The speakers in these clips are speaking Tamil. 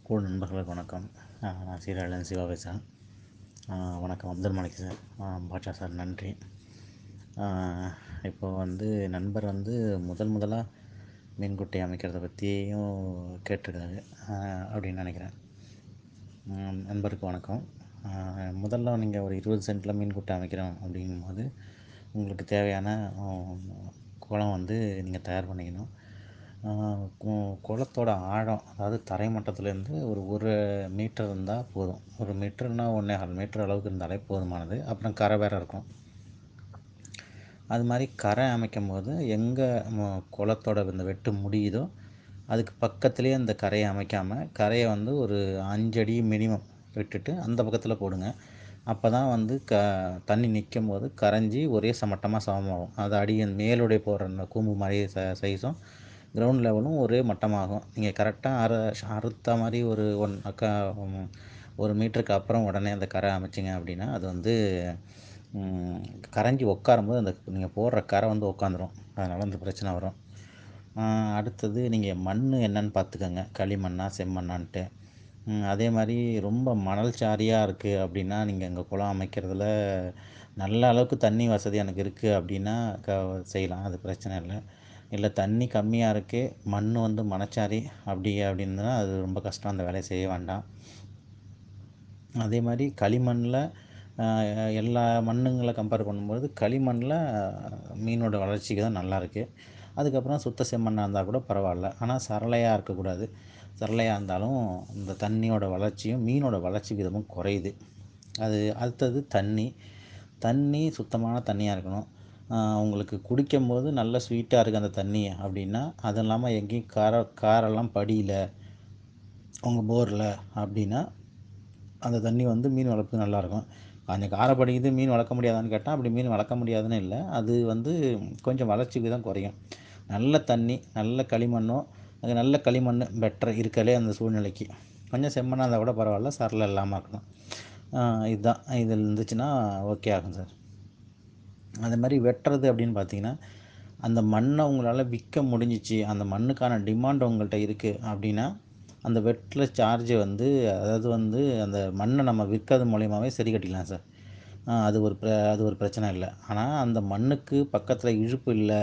கூட நண்பர்களுக்கு வணக்கம் நான் சீர்காழிலேருந்து சிவா பேசுகிறேன் வணக்கம் அப்துல் மாலிக் சார் பாட்ஷா சார் நன்றி இப்போ வந்து நண்பர் வந்து முதல் முதலாக மீன்குட்டை அமைக்கிறத பற்றியும் கேட்டிருக்காரு அப்படின்னு நினைக்கிறேன் நண்பருக்கு வணக்கம் முதல்ல நீங்கள் ஒரு இருபது சென்ட்டில் மீன்குட்டை அமைக்கிறோம் அப்படிங்கும்போது உங்களுக்கு தேவையான குளம் வந்து நீங்கள் தயார் பண்ணிக்கணும் கு- குளத்தோட ஆழம் அதாவது தரை மட்டத்துலேருந்து ஒரு ஒரு மீட்டர் இருந்தால் போதும் ஒரு மீட்டர்னா ஒன்றே கால் மீட்டர் அளவுக்கு இருந்தாலே போதுமானது அப்புறம் கரை வேற இருக்கும் அது மாதிரி கரை அமைக்கும் போது எங்கே குளத்தோட இந்த வெட்டு முடியுதோ அதுக்கு பக்கத்துலேயே அந்த கரையை அமைக்காமல் கரையை வந்து ஒரு அஞ்சடி மினிமம் விட்டுட்டு அந்த பக்கத்தில் போடுங்க அப்போ தான் வந்து க தண்ணி நிற்கும் போது கரைஞ்சி ஒரே சமட்டமாக சமமாகும் அது அடி மேலுடைய போடுற அந்த கூம்பு மாதிரி ச சைஸும் கிரவுண்ட் லெவலும் ஒரே மட்டமாகும் நீங்கள் கரெக்டாக அறு அறுத்த மாதிரி ஒரு ஒன் அக்கா ஒரு மீட்டருக்கு அப்புறம் உடனே அந்த கரை அமைச்சிங்க அப்படின்னா அது வந்து ம், கரைஞ்சி உட்காரும்போது அந்த நீங்கள் போடுற கரை வந்து உட்காந்துரும் அதனால் அந்த பிரச்சனை வரும் ஆஹ் அடுத்தது நீங்கள் மண் என்னன்னு பார்த்துக்கோங்க களிமண்ணா செம்மண்ணான்ட்டு ம், அதே மாதிரி ரொம்ப மணல் சாரியாக இருக்குது அப்படின்னா நீங்கள் எங்கள் குளம் அமைக்கிறதுல நல்ல அளவுக்கு தண்ணி வசதி எனக்கு இருக்குது அப்படின்னா க செய்யலாம் அது பிரச்சனை இல்லை இல்லை தண்ணி கம்மியாக இருக்குது மண் வந்து மணச்சாரி அப்படி அப்படின்னா அது ரொம்ப கஷ்டம் அந்த வேலையை செய்ய வேண்டாம் அதே மாதிரி களிமண்ணில் எல்லா மண்ணுங்களை கம்பேர் பண்ணும்போது களிமண்ணில் மீனோட வளர்ச்சிக்கு தான் நல்லா இருக்குது அதுக்கப்புறம் சுத்த செம்மண்ணாக இருந்தால் கூட பரவாயில்ல ஆனால் சரளையாக இருக்கக்கூடாது சரளையாக இருந்தாலும் இந்த தண்ணியோட வளர்ச்சியும் மீனோட வளர்ச்சி விதமும் குறையுது அது அடுத்தது தண்ணி தண்ணி சுத்தமான தண்ணியாக இருக்கணும் ஆஹ் உங்களுக்கு குடிக்கும்போது நல்ல ஸ்வீட்டாக இருக்குது அந்த தண்ணி அப்படின்னா அது இல்லாமல் எங்கேயும் கார காரெல்லாம் படியல உங்கள் போரில் அப்படின்னா அந்த தண்ணி வந்து மீன் வளர்ப்பு நல்லாயிருக்கும் கொஞ்சம் காரை படிக்குது மீன் வளர்க்க முடியாதான்னு கேட்டால் அப்படி மீன் வளர்க்க முடியாதுன்னு இல்லை அது வந்து கொஞ்சம் வளர்ச்சிக்கு தான் குறையும் நல்ல தண்ணி நல்ல களிமண்ணோ அது நல்ல களிமண் பெட்டர் இருக்கலே அந்த சூழ்நிலைக்கு கொஞ்சம் செம்மண்ணாக இருந்தால் கூட பரவாயில்ல சரளை இல்லாமல் இருக்கணும் ஆஹ் இதுதான் இது இருந்துச்சுன்னா ஓகே ஆகும் சார் அது மாதிரி வெட்டுறது அப்படின்னு பார்த்தீங்கன்னா அந்த மண்ணை உங்களால் விற்க முடிஞ்சிச்சு அந்த மண்ணுக்கான டிமாண்ட் உங்கள்கிட்ட இருக்குது அப்படின்னா அந்த வெட்டுற சார்ஜை வந்து அதாவது வந்து அந்த மண்ணை நம்ம விற்கிறது மூலியமாகவே சரி கட்டிக்கலாம் சார் ஆஹ் அது ஒரு பிர- அது ஒரு பிரச்சனை இல்லை ஆனால் அந்த மண்ணுக்கு பக்கத்தில் இழுப்பு இல்லை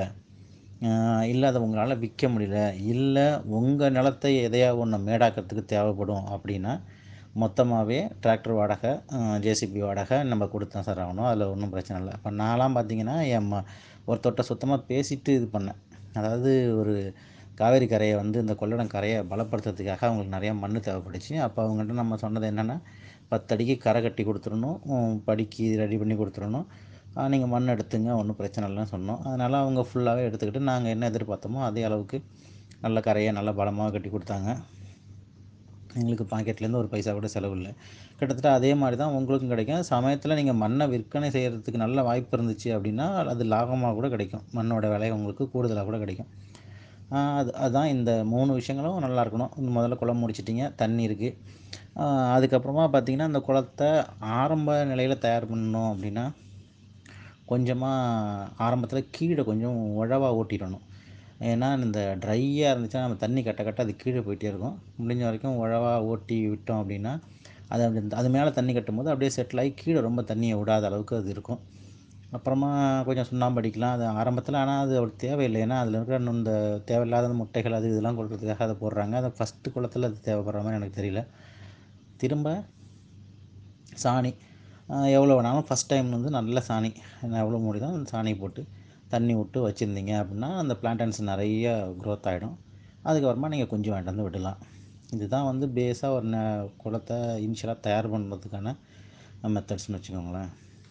இல்லை அதை உங்களால் விற்க முடியல இல்லை உங்கள் நிலத்தை எதையா ஒன்று மேடாக்கிறதுக்கு தேவைப்படும் அப்படின்னா மொத்தமாகவே டிராக்டர் வாடகை ஜேசிபி வாடகை நம்ம கொடுத்தோம் சார் ஆகணும் அதில் ஒன்றும் பிரச்சனை இல்லை இப்போ நான்லாம் பார்த்தீங்கன்னா என் ம ஒருத்தர்கிட்ட சுத்தமாக பேசிட்டு இது பண்ணேன் அதாவது ஒரு காவேரி கரையை வந்து இந்த கொள்ளடம் கரையை பலப்படுத்துறதுக்காக அவங்களுக்கு நிறையா மண் தேவைப்பட்டுச்சு அப்போ அவங்கள்ட்ட நம்ம சொன்னது என்னென்னா பத்தடிக்கு கரை கட்டி கொடுத்துடணும் உம், படிக்கு ரெடி பண்ணி கொடுத்துடணும் நீங்கள் மண் எடுத்துங்க ஒன்றும் பிரச்சனை இல்லைன்னு சொன்னோம் அதனால் அவங்க ஃபுல்லாகவே எடுத்துக்கிட்டு நாங்கள் என்ன எதிர்பார்த்தோமோ அதே அளவுக்கு நல்ல கரையை நல்ல பலமாக கட்டி கொடுத்தாங்க எங்களுக்கு பாக்கெட்லேருந்து ஒரு பைசா கூட செலவு இல்லை கிட்டத்தட்ட அதே மாதிரி தான் உங்களுக்கும் கிடைக்கும் சமயத்தில் நீங்கள் மண்ணை விற்பனை செய்கிறதுக்கு நல்ல வாய்ப்பு இருந்துச்சு அப்படின்னா அது லாபமாக கூட கிடைக்கும் மண்ணோட விலை உங்களுக்கு கூடுதலாக கூட கிடைக்கும் ஆஹ் அது அதுதான் இந்த மூணு விஷயங்களும் நல்லா இருக்கணும் இந்த முதல்ல குளம் முடிச்சிட்டிங்க தண்ணி இருக்குது அதுக்கப்புறமா பார்த்தீங்கன்னா இந்த குளத்தை ஆரம்ப நிலையில் தயார் பண்ணணும் அப்படின்னா கொஞ்சமாக ஆரம்பத்தில் கீழே கொஞ்சம் உழவா ஓட்டிடணும் ஏன்னா இந்த ட்ரையாக இருந்துச்சுன்னா நம்ம தண்ணி கட்ட கட்ட அது கீழே போயிட்டே இருக்கும் முடிஞ்ச வரைக்கும் உழவா ஓட்டி விட்டோம் அப்படின்னா அது அப்படி அது மேலே தண்ணி கட்டும்போது அப்படியே செட்டில் ஆகி கீழே ரொம்ப தண்ணியை விடாத அளவுக்கு அது இருக்கும் அப்புறமா கொஞ்சம் சுண்ணாம்பு அடிக்கலாம் அது ஆரம்பத்தில் ஆனால் அது அவருக்கு தேவையில்லை ஏன்னா அதில் இருக்கிற இன்னும் இந்த தேவையில்லாத முட்டைகள் அது இதெல்லாம் கொடுக்கறதுக்காக அதை போடுறாங்க அதை ஃபஸ்ட்டு குளத்தில் அது தேவைப்படுற மாதிரி எனக்கு தெரியல திரும்ப சாணி ஆஹ் எவ்வளோ வேணாலும் ஃபஸ்ட் டைம் வந்து நல்ல சாணி நான் எவ்வளோ முடியுதோ அந்த சாணி போட்டு தண்ணி விட்டு வச்சுருந்தீங்க அப்படின்னா அந்த பிளான்டன்ஸ் நிறைய க்ரோத் ஆகிடும் அதுக்கப்புறமா நீங்கள் குஞ்சு வாங்கிட்டு வந்து விடலாம் இதுதான் வந்து பேஸாக ஒரு ந குளத்தை இனிஷியலாக தயார் பண்ணுறதுக்கான மெத்தட்ஸ்னு வச்சுக்கோங்களேன்